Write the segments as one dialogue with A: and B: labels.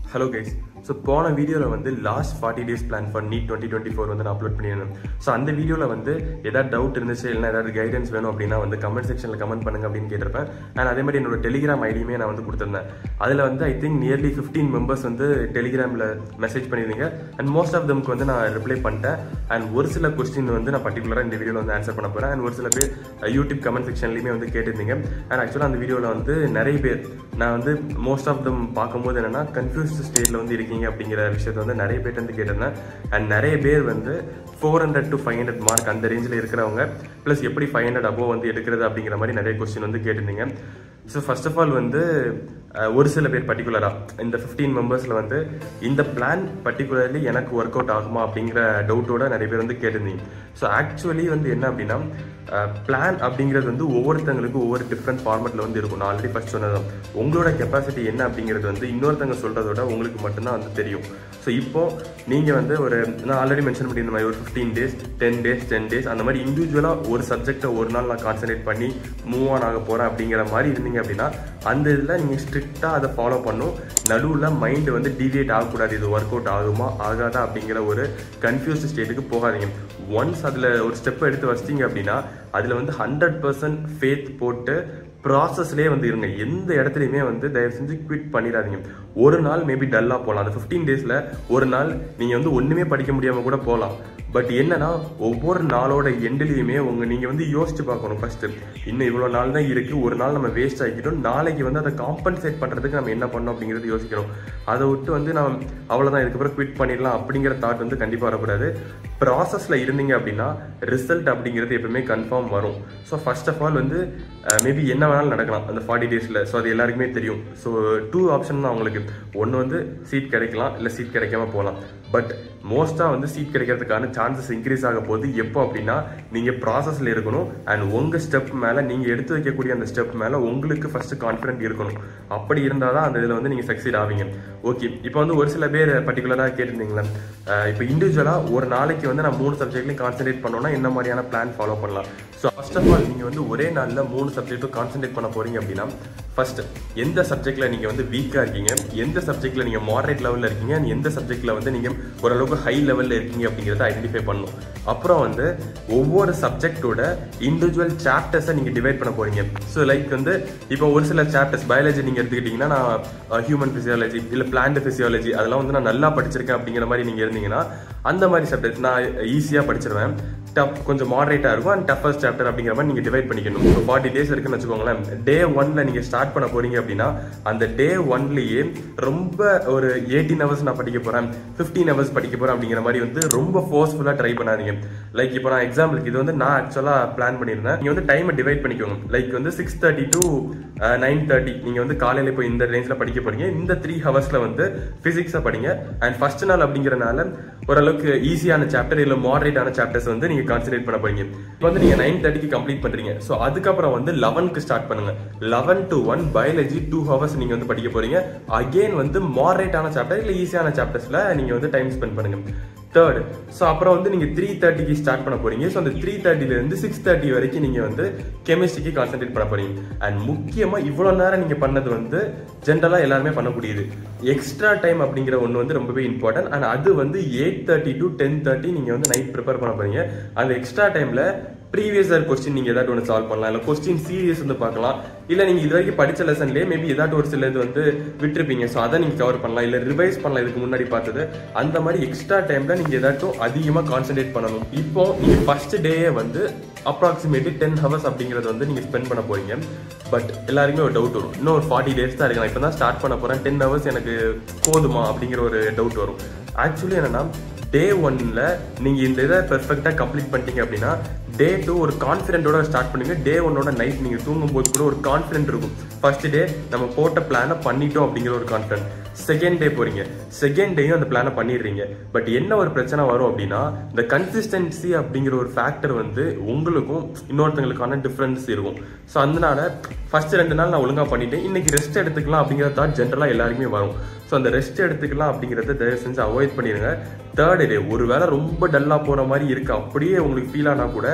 A: hello guys so போன வீடியோவில் வந்து last forty days plan for NEET twenty twenty four வந்து நான் அப்லோட் பண்ணியிருந்தேன் ஸோ அந்த வீடியோவில் வந்து ஏதாவது டவுட் இருந்துச்சு இல்லைனா ஏதாவது கைடன்ஸ் வேணும் அப்படின்னா வந்து கமெண்ட் செக்ஷனில் கமெண்ட் பண்ணுங்க அப்படின்னு கேட்டிருப்பேன் அண்ட் அதே மாதிரி என்னோட டெலிகிராம் ஐடியுமே நான் வந்து கொடுத்துருந்தேன் அதில் வந்து I think nearly fifteen members வந்து டெலிகிராமில் மெசேஜ் பண்ணியிருந்தீங்க அண்ட் மோஸ்ட் ஆஃப் தம்க்கு வந்து நான் ரிப்ளை பண்ணிட்டேன் அண்ட் ஒரு சில கொஸ்டின் வந்து நான் பர்டிகுலராக இந்த வீடியோவில் வந்து ஆன்சர் பண்ண போகிறேன் அண்ட் ஒரு சில பேர் யூடியூப் கமெண்ட் செக்ஷன்லையுமே வந்து கேட்டிருந்தீங்க அண்ட் ஆக்சுவலாக அந்த வீடியோவில் வந்து நிறைய பேர் நான் வந்து மோஸ்ட் ஆஃப் தம் பார்க்கும்போது என்னன்னா கன்ஃபியூஸ்ட் ஸ்டேட்டில் வந்து இருக்கீங்க அப்படிங்கிற விஷயத்தை வந்து நிறைய பேர் வந்து கேட்டிருந்தேன் அண்ட் நிறைய பேர் வந்து four hundred to five hundred mark அந்த ரேஞ்சில் இருக்கிறவங்க ப்ளஸ் எப்படி ஃபைவ் ஹண்ட்ரட் அபோவ் வந்து எடுக்கிறது அப்படிங்கிற மாதிரி நிறைய கொஸ்டின் வந்து கேட்டிருந்தீங்க ஸோ ஃபர்ஸ்ட் ஆஃப் ஆல் வந்து அஹ், ஒரு சில பேர் பர்டிகுலராக இந்த ஃபிஃப்டீன் மெம்பர்ஸில் வந்து இந்த பிளான் பர்டிகுலர்லி எனக்கு ஒர்க் அவுட் ஆகுமா அப்படிங்கிற டவுட்டோட நிறைய பேர் வந்து கேட்டிருந்தீங்க ஸோ ஆக்சுவலி வந்து என்ன அப்படின்னா பிளான் அப்படிங்கிறது வந்து ஒவ்வொருத்தங்களுக்கும் ஒவ்வொரு டிஃப்ரெண்ட் ஃபார்மேட்டில் வந்து இருக்கும் நான் ஆல்ரெடி ஃபர்ஸ்ட் சொன்னதான் உங்களோட கெப்பாசிட்டி என்ன அப்படிங்கிறது வந்து இன்னொருத்தங்க சொல்கிறதோட உங்களுக்கு மட்டும்தான் வந்து தெரியும் ஸோ இப்போ நீங்கள் வந்து ஒரு நான் ஆல்ரெடி மென்ஷன் பண்ணியிருந்த மாதிரி ஒரு fifteen days ten days ten days அந்த மாதிரி இண்டிவிஜுவலாக ஒரு சப்ஜெக்டை ஒரு நாள் நான் கான்சன்ட்ரேட் பண்ணி மூவ் ஆன் ஆக போகிறேன் அப்படிங்கிற மாதிரி இருந்தீங்க அப்படின்னா அந்த இதில் நீங்கள் ஸ்ட்ரிக்டாக அதை ஃபாலோ பண்ணும் நடுவில் மைண்டு வந்து டிவியேட் ஆகக்கூடாது இது ஒர்க் அவுட் ஆகுமா ஆகாதா அப்படிங்கிற ஒரு கன்ஃபியூஸ்ட் ஸ்டேட்டுக்கு போகாதீங்க ஒன்ஸ் அதில் ஒரு ஸ்டெப் எடுத்து வச்சிட்டீங்க அப்படின்னா அதில் வந்து ஹண்ட்ரட் பர்சன்ட் ஃபேத் போட்டு ப்ராசஸ்லேயே வந்து இருங்க எந்த இடத்துலையுமே வந்து தயவு செஞ்சு குவிட் பண்ணிடாதீங்க ஒரு நாள் மேபி டல்லாக போகலாம் அந்த ஃபிஃப்டீன் டேஸில் ஒரு நாள் நீங்கள் வந்து ஒன்றுமே படிக்க முடியாமல் கூட போகலாம் பட் என்னன்னா ஒவ்வொரு நாளோட எண்ட்லேயுமே உங்க நீங்கள் வந்து யோசிச்சு பார்க்கணும் ஃபர்ஸ்ட்டு இன்னும் இவ்வளோ நாள் தான் இருக்குது ஒரு நாள் நம்ம வேஸ்ட் ஆக்கிட்டோம் நாளைக்கு வந்து அதை காம்பன்சேட் பண்ணுறதுக்கு நம்ம என்ன பண்ணோம் அப்படிங்கிறது யோசிக்கணும் அதை விட்டு வந்து நம்ம அவ்வளோதான் இதுக்கப்புறம் குவிட் பண்ணிடலாம் அப்படிங்கிற தாட் வந்து கண்டிப்பாக வரக்கூடாது ப்ராசஸில் இருந்தீங்க அப்படின்னா ரிசல்ட் அப்படிங்கிறது எப்பவுமே கன்ஃபார்ம் வரும் ஸோ ஃபர்ஸ்ட் ஆஃப் ஆல் வந்து மேபி என்ன வேணாலும் நடக்கலாம் அந்த ஃபார்ட்டி டேஸில் ஸோ அது எல்லாருக்குமே தெரியும் ஸோ டூ ஆப்ஷன் தான் உங்களுக்கு ஒன்று வந்து சீட் கிடைக்கலாம் இல்லை சீட் கிடைக்காம போகலாம் பட் மோஸ்ட்டாக வந்து சீட் கிடைக்கிறதுக்கான சான்சஸ் இன்க்ரீஸ் ஆக போகுது எப்போ அப்படின்னா நீங்கள் ப்ராசஸில் இருக்கணும் அண்ட் உங்கள் ஸ்டெப் மேலே நீங்கள் எடுத்து வைக்கக்கூடிய அந்த ஸ்டெப் மேலே உங்களுக்கு ஃபஸ்ட்டு கான்ஃபிடென்ட் இருக்கணும் அப்படி இருந்தால் தான் அந்த இதில் வந்து நீங்கள் சக்சீட் ஆவீங்க ஓகே இப்போ வந்து ஒரு சில பேர் பர்டிகுலராக கேட்டிருந்தீங்களே அஹ் இப்போ இண்டிவிஜுவலாக ஒரு நாளைக்கு வந்து நான் மூணு சப்ஜெக்ட்லையும் கான்சென்ட்ரேட் பண்ணோம்னா என்ன மாதிரியான பிளான் ஃபாலோ பண்ணலாம் ஸோ ஃபர்ஸ்ட் ஆஃப் ஆல் நீங்கள் வந்து ஒரே நாளில் மூணு சப்ஜெக்ட்டும் கான்சென்ட்ரேட் பண்ண போறீங்க அப்படின்னா ஃபர்ஸ்ட் எந்த சப்ஜெக்ட்ல நீங்கள் வந்து வீக்காக இருக்கீங்க எந்த சப்ஜெக்ட்ல நீங்கள் மாடரேட் லெவலில் இருக்கீங்க and எந்த சப்ஜெக்ட்ல வந்து நீங்கள் ஓரளவுக்கு ஹை லெவலில் இருக்கீங்க அப்படிங்கிறத ஐடென்டிஃபை பண்ணணும் அப்புறம் வந்து ஒவ்வொரு சப்ஜெக்டோட இண்டிவிஜுவல் சாப்டர்ஸை நீங்கள் டிவைட் பண்ண போறீங்க ஸோ லைக் வந்து இப்போ ஒரு சில சாப்டர்ஸ் பயாலஜி நீங்கள் எடுத்துக்கிட்டீங்கன்னா நான் ஹியூமன் ஃபிசியாலஜி இல்லை பிளான்ட் ஃபிசியாலஜி அதெல்லாம் வந்து நான் நல்லா படிச்சிருக்கேன் அப்படிங்கிற மாதிரி நீங்கள் இருந்தீங்கன்னா அந்த மாதிரி சப்ஜெக்ட் நான் ஈஸியாக படிச்சிருவேன் டஃப் கொஞ்சம் மாடரேட்டாக இருக்கும் அண்ட் டஃபஸ்ட் சாப்டர் அப்படிங்கிற மாதிரி நீங்கள் டிவைட் பண்ணிக்கணும் இப்போ ஃபார்ட்டி டேஸ் இருக்குன்னு வச்சுக்கோங்களேன் டே ஒன்ல நீங்கள் ஸ்டார்ட் பண்ண போறீங்க அப்படின்னா அந்த டே ஒன்லேயே ரொம்ப ஒரு எயிட்டீன் ஹவர்ஸ் நான் படிக்க போகிறேன் ஃபிஃப்டீன் ஹவர்ஸ் படிக்க போகிறேன் அப்படிங்கிற மாதிரி வந்து ரொம்ப ஃபோர்ஸ்ஃபுல்லாக ட்ரை பண்ணாதீங்க லைக் இப்போ நான் எக்ஸாம்பிளுக்கு இது வந்து நான் ஆக்சுவலாக பிளான் பண்ணியிருந்தேன் நீங்கள் வந்து டைமை டிவைட் பண்ணிக்கோங்க லைக் வந்து six thirty to nine thirty நீங்கள் வந்து காலையில் இப்போ இந்த ரேஞ்சில் படிக்க போறீங்க இந்த த்ரீ ஹவர்ஸில் வந்து ஃபிசிக்ஸை படிங்க அண்ட் ஃபர்ஸ்ட் நாள் அப்படிங்கிறனால ஓரளவுக்கு ஈஸியான சாப்டர் இல்லை மாடரேட்டான சாப்டர்ஸ் வந்து நீங்கள் கான்சென்ட்ரேட் பண்ண போறீங்க இப்போ வந்து நீங்கள் நைன் தேர்ட்டிக்கு கம்ப்ளீட் பண்ணுறீங்க ஸோ அதுக்கப்புறம் வந்து லெவனுக்கு ஸ்டார்ட் பண்ணுங்க eleven to one biology two hours நீங்கள் வந்து படிக்க போறீங்க அகெயின் வந்து மாடரேட்டான சாப்டர் இல்லை ஈஸியான சாப்டர்ஸில் நீங்கள் வந்து டைம் ஸ்பெண்ட் பண்ணுங்க தேர்ட் ஸோ அப்புறம் வந்து நீங்கள் த்ரீ தேர்ட்டிக்கு ஸ்டார்ட் பண்ண போறீங்க ஸோ அந்த த்ரீ தேர்ட்டிலேருந்து சிக்ஸ் தேர்ட்டி வரைக்கும் நீங்கள் வந்து கெமிஸ்ட்ரிக்கு கான்சென்ட்ரேட் பண்ண போறீங்க அண்ட் முக்கியமாக இவ்வளோ நேரம் நீங்கள் பண்ணது வந்து ஜென்ரலாக எல்லாருமே பண்ணக்கூடியது எக்ஸ்ட்ரா டைம் அப்படிங்கிற ஒன்று வந்து ரொம்பவே இம்பார்ட்டன்ட் அண்ட் அது வந்து eight thirty to ten thirty நீங்கள் வந்து நைட் ப்ரிப்பேர் பண்ண போறீங்க அந்த எக்ஸ்ட்ரா டைமில் ப்ரீவியஸ் இயர் கொஸ்டின் நீங்கள் ஏதாட்டு ஒன்று சால்வ் பண்ணலாம் இல்லை கொஸ்டின் சீரியஸ் வந்து பார்க்கலாம் இல்லை நீங்கள் இது வரைக்கும் படித்த லெசன்லேயே மேபி ஏதாட்டு ஒரு சில இது வந்து விட்டுருப்பீங்க ஸோ அதை நீங்கள் கவர் பண்ணலாம் இல்லை ரிவைஸ் பண்ணலாம் இதுக்கு முன்னாடி பார்த்தது அந்த மாதிரி எக்ஸ்ட்ரா டைமில் நீங்கள் ஏதாட்டும் அதிகமாக கான்சென்ட்ரேட் பண்ணணும் இப்போ நீங்கள் ஃபர்ஸ்ட் டேயே வந்து அப்ராக்சிமேட்லி டென் ஹவர்ஸ் அப்படிங்கிறது வந்து நீங்கள் ஸ்பெண்ட் பண்ண போறீங்க பட் எல்லாருக்குமே ஒரு டவுட் வரும் இன்னும் ஒரு ஃபார்ட்டி டேஸ் தான் இருக்கு நான் இப்போ தான் ஸ்டார்ட் பண்ண போகிறேன் டென் ஹவர்ஸ் எனக்கு போதுமா அப்படிங்கிற ஒரு டவுட் வரும் ஆக்சுவலி என்னன்னா டே ஒன்ல நீங்க இந்த இதை பெர்ஃபெக்டா கம்ப்ளீட் பண்ணிட்டீங்க அப்படின்னா டே டூ ஒரு கான்ஃபிடென்ட்டோட ஸ்டார்ட் பண்ணுங்க டே ஒன்னோட நைட் நீங்க தூங்கும் போது கூட ஒரு கான்ஃபிடென்ட் இருக்கும் ஃபர்ஸ்ட் டே நம்ம போட்ட பிளானை பண்ணிட்டோம் அப்படிங்கிற ஒரு கான்ஃபிடென்ட் செகண்ட் டே போறீங்க செகண்ட் டேயும் அந்த பிளானை பண்ணிடுறீங்க பட் என்ன ஒரு பிரச்சனை வரும் அப்படின்னா இந்த கன்சிஸ்டன்சி அப்படிங்கிற ஒரு ஃபேக்டர் வந்து உங்களுக்கும் இன்னொருத்தங்களுக்கான டிஃப்ரென்ஸ் இருக்கும் ஸோ அதனால ஃபர்ஸ்ட் ரெண்டு நாள் நான் ஒழுங்கா பண்ணிட்டேன் இன்னைக்கு ரெஸ்ட் எடுத்துக்கலாம் அப்படிங்கிற தாட் ஜென்ரலாக எல்லாருக்குமே வரும் ஸோ அந்த ரெஸ்ட் எடுத்துக்கலாம் அப்படிங்கிறத தயவு செஞ்சு அவாய்ட் பண்ணிடுங்க தேர்ட் டே ஒருவேளை ரொம்ப டல்லாக போகிற மாதிரி இருக்கு அப்படியே உங்களுக்கு ஃபீல் ஆனால் கூட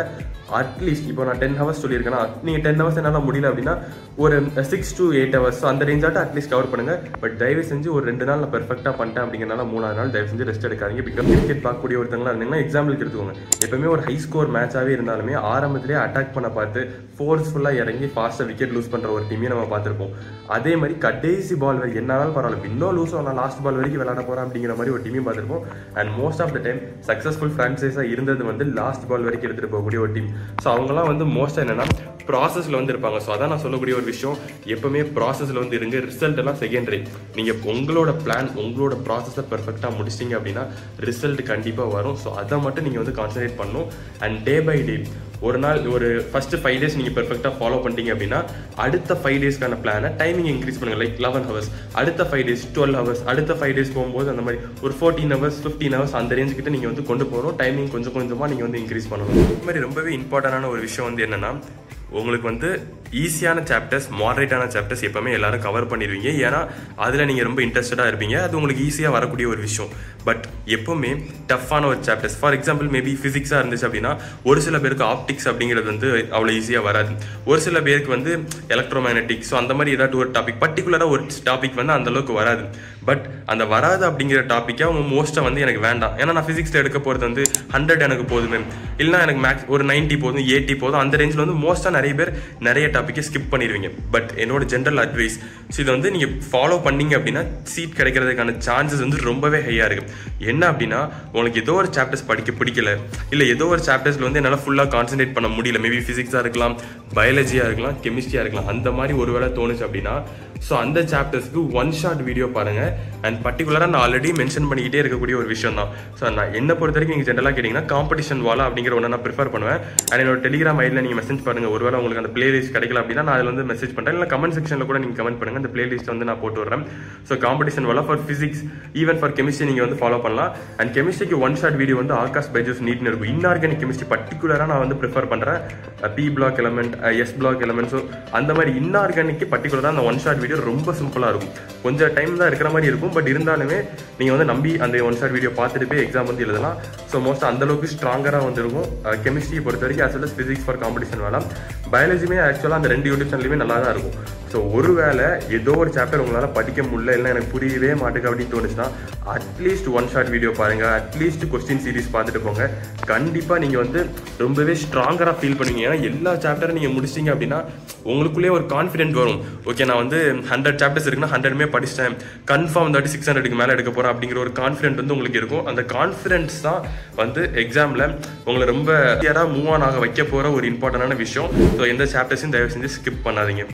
A: அட்லீஸ்ட் இப்போ நான் டென் ஹவர்ஸ் சொல்லியிருக்கேன்னா நீங்கள் டென் ஹவர்ஸ் என்னால் முடியல அப்படின்னா ஒரு six to eight hours so அந்த ரேஞ்சாட்ட அட்லீஸ்ட் கவர் பண்ணுங்க பட் தயவு செஞ்சு ஒரு ரெண்டு நாள் நான் பெர்ஃபெக்டாக பண்ணிட்டேன் அப்படிங்கிறனால மூணாவது நாள் தயவு செஞ்சு ரெஸ்ட் எடுக்காதீங்க பிகாஸ் கிரிக்கெட் பார்க்கக்கூடிய ஒருத்தங்களா இருந்தீங்கன்னா எக்ஸாம்பிளுக்கு எடுத்துக்கோங்க எப்பவுமே ஒரு ஹை ஸ்கோர் மேட்சாகவே இருந்தாலுமே ஆரம்பத்திலே அட்டாக் பண்ண பார்த்து ஃபோர்ஸ்ஃபுல்லாக இறங்கி ஃபாஸ்ட்டாக விக்கெட் லூஸ் பண்ணுற ஒரு டீமையும் நம்ம பார்த்துருப்போம் அதே மாதிரி கடைசி பால் வரைக்கும் என்னாலும் பரவாயில்ல இன்னும் லூஸ் ஆனால் லாஸ்ட் பால் வரைக்கும் விளையாட போகிறேன் அப்படிங்கிற மாதிரி ஒரு டீமையும் பார்த்துருப்போம் and most of the time successful ஃப்ரான்ச்சைஸாக இருந்தது வந்து லாஸ்ட் பால் வரைக்கும் எடுத்துகிட்டு போகக்கூடிய ஒரு டீம் ஸோ அவங்கலாம் வந்து மோஸ்ட்டாக என்னன்னா ப்ராசஸில் வந்து இருப்பாங்க ஸோ அதான் நான் சொல்லக்கூடிய ஒரு விஷயம் எப்பவுமே ப்ராசஸில் வந்து இருங்க ரிசல்ட் எல்லாம் செகண்டரி நீங்கள் உங்களோட பிளான் உங்களோட ப்ராசஸை பெர்ஃபெக்டாக முடிச்சிட்டிங்க அப்படின்னா ரிசல்ட் கண்டிப்பாக வரும் ஸோ அதை மட்டும் நீங்கள் வந்து கான்சன்ட்ரேட் பண்ணணும் அண்ட் டே பை டே ஒரு நாள் ஒரு ஃபர்ஸ்ட் ஃபைவ் டேஸ் நீங்கள் பெர்ஃபெக்டாக ஃபாலோ பண்ணிட்டீங்க அப்படின்னா அடுத்த ஃபைவ் டேஸ்க்கான பிளானை டைமிங் இன்க்ரீஸ் பண்ணுங்க லைக் லெவன் ஹவர்ஸ் அடுத்த ஃபைவ் டேஸ் டுவெல் ஹவர்ஸ் அடுத்த ஃபைவ் டேஸ் போகும்போது அந்த மாதிரி ஒரு ஃபோர்டீன் ஹவர்ஸ் ஃபிஃப்டீன் ஹவர்ஸ் அந்த ரேஞ்ச் கிட்ட நீங்கள் வந்து கொண்டு போகணும் டைமிங் கொஞ்சம் கொஞ்சமாக நீங்கள் வந்து இன்க்ரீஸ் பண்ணணும் இது மாதிரி ரொம்பவே இம்பார்ட்டண்டான ஒரு விஷயம் வந்து என்னன்னா உங்களுக்கு வந்து ஈஸியான சாப்டர்ஸ் மாடரேட்டான சாப்டர்ஸ் எப்பவுமே எல்லாரும் கவர் பண்ணிடுவீங்க ஏன்னா அதில் நீங்கள் ரொம்ப இன்ட்ரெஸ்டடாக இருப்பீங்க அது உங்களுக்கு ஈஸியாக வரக்கூடிய ஒரு விஷயம் பட் எப்பவுமே டஃப்பான ஒரு சாப்டர்ஸ் ஃபார் எக்ஸாம்பிள் மேபி ஃபிசிக்ஸாக இருந்துச்சு அப்படின்னா ஒரு சில பேருக்கு ஆப்டிக்ஸ் அப்படிங்கிறது வந்து அவ்வளோ ஈஸியாக வராது ஒரு சில பேருக்கு வந்து எலக்ட்ரோமேக்னட்டிக் ஸோ அந்த மாதிரி ஏதாட்டு ஒரு டாபிக் பர்டிகுலராக ஒரு டாபிக் வந்து அந்த அளவுக்கு வராது பட் அந்த வராது அப்படிங்கிற டாப்பிக்கை அவங்க மோஸ்ட்டாக வந்து எனக்கு வேண்டாம் ஏன்னா நான் ஃபிசிக்ஸில் எடுக்க போகிறது வந்து ஹண்ட்ரட் எனக்கு போதுமே இல்லைனா எனக்கு மேக்ஸ் ஒரு நைன்ட்டி போதும் எயிட்டி போதும் அந்த ரேஞ்சில் வந்து மோஸ்ட்டாக நிறைய பேர் நிறைய டாப்பிக்கை ஸ்கிப் பண்ணிடுவீங்க பட் என்னோட ஜென்ரல் அட்வைஸ் ஸோ இதை வந்து நீங்கள் ஃபாலோ பண்ணீங்க அப்படின்னா சீட் கிடைக்கிறதுக்கான சான்சஸ் வந்து ரொம்பவே ஹையாக இருக்குது என்ன அப்படின்னா உங்களுக்கு ஏதோ ஒரு சாப்டர்ஸ் படிக்க பிடிக்கல இல்லை ஏதோ ஒரு சாப்டர்ஸில் வந்து என்னால் ஃபுல்லாக கான்சென்ட்ரேட் பண்ண முடியல மேபி ஃபிசிக்ஸாக இருக்கலாம் பயாலஜியாக இருக்கலாம் கெமிஸ்ட்ரியாக இருக்கலாம் அந்த மாதிரி ஒரு வேளை தோணுச்சு அப்படின்னா ஸோ அந்த சாப்டர்ஸ்க்கு ஒன் ஷார்ட் வீடியோ பாருங்க அண்ட் பர்டிகுலராக நான் ஆல்ரெடி மென்ஷன் பண்ணிக்கிட்டே இருக்கக்கூடிய ஒரு விஷயம் தான் ஸோ நான் என்ன பொறுத்த வரைக்கும் நீங்கள் ஜென்ரலாக கேட்டிங்கன்னா காம்படிஷன் வாலா அப்படிங்கிற ஒன்று நான் ப்ரிஃபர் பண்ணுவேன் அண்ட் என்னோட டெலிகிராம் ஐடியில் நீங்கள் மெசேஜ் பண்ணுங்க ஒருவேளை உங்களுக்கு அந்த பிளேலிஸ்ட் கிடைக்கல அப்படின்னா நான் அதில் வந்து மெசேஜ் பண்ணுறேன் இல்லை கமெண்ட் செக்ஷனில் கூட நீங்கள் கமெண்ட் பண்ணுங்க அந்த பிளேலிஸ்ட் வந்து நான் போட்டு வரேன் so competition Wallah for physics even for chemistry நீங்கள் வந்து ஃபாலோ பண்ணலாம் அண்ட் கெமிஸ்ட்ரிக்கு ஒன் ஷார்ட் வீடியோ வந்து ஆகாஷ் பைஜூஸ் நீட்னு இருக்கும் இன்ஆர்கானிக் கெமிஸ்ட்ரி பர்டிகுலராக நான் வந்து ப்ரிஃபர் பண்ணுறேன் P block element S block element so அந்த மாதிரி இன்ஆர்கானிக்கு பர்டிகுலராக அந்த ஒன் ஷார்ட் வீடியோ ரொம்ப சிம்பிளாக இருக்கும் கொஞ்சம் டைம் தான் இருக்கிற மாதிரி இருக்கும் பட் இருந்தாலுமே நீங்கள் வந்து நம்பி அந்த ஒன் ஷார்ட் வீடியோ பார்த்துட்டு போய் எக்ஸாம் வந்து எழுதலாம் ஸோ மோஸ்ட் அந்த அளவுக்கு ஸ்ட்ராங்கராக வந்துருக்கும் கெமிஸ்ட்ரி பொறுத்த வரைக்கும் as well as physics for competition வேலாம் பயாலஜியுமே ஆக்சுவலாக அந்த ரெண்டு யூனிட் சேனலுமே நல்லா தான் இருக்கும் ஸோ ஒருவேளை ஏதோ ஒரு சாப்டர் உங்களால் படிக்க முடியல இல்லை எனக்கு புரியவே மாட்டேங்க அப்படின்னு தோணுச்சுன்னா அட்லீஸ்ட் ஒன் ஷார்ட் வீடியோ பாருங்க அட்லீஸ்ட் கொஸ்டின் சீரிஸ் பார்த்துட்டு போங்க கண்டிப்பாக நீங்கள் வந்து ரொம்பவே ஸ்ட்ராங்கராக ஃபீல் பண்ணுவீங்க ஏன்னா எல்லா சாப்டரும் நீங்கள் முடிச்சிங்க அப்படின்னா உங்களுக்குள்ளே ஒரு கான்ஃபிடென்ட் வரும் ஓகே நான் வந்து ஹண்ட்ரட் சாப்டர்ஸ் இருக்குன்னா ஹண்ட்ரட்மே படிச்சிட்டேன் கன்ஃபார்ம் தாட்டி சிக்ஸ் ஹண்ட்ரடுக்கு மேலே எடுக்க போகிறேன் அப்படிங்கிற ஒரு கான்ஃபிடென்ட் வந்து உங்களுக்கு இருக்கும் அந்த கான்ஃபிடென்ஸ் தான் வந்து எக்ஸாமில் உங்களை ரொம்ப கிளியராக மூவ் ஆன் ஆக வைக்க போகிற ஒரு இம்பார்ட்டண்டான விஷயம் ஸோ எந்த சாப்டர்ஸையும் தயவு செஞ்சு ஸ்கிப் பண்ணாதீங்க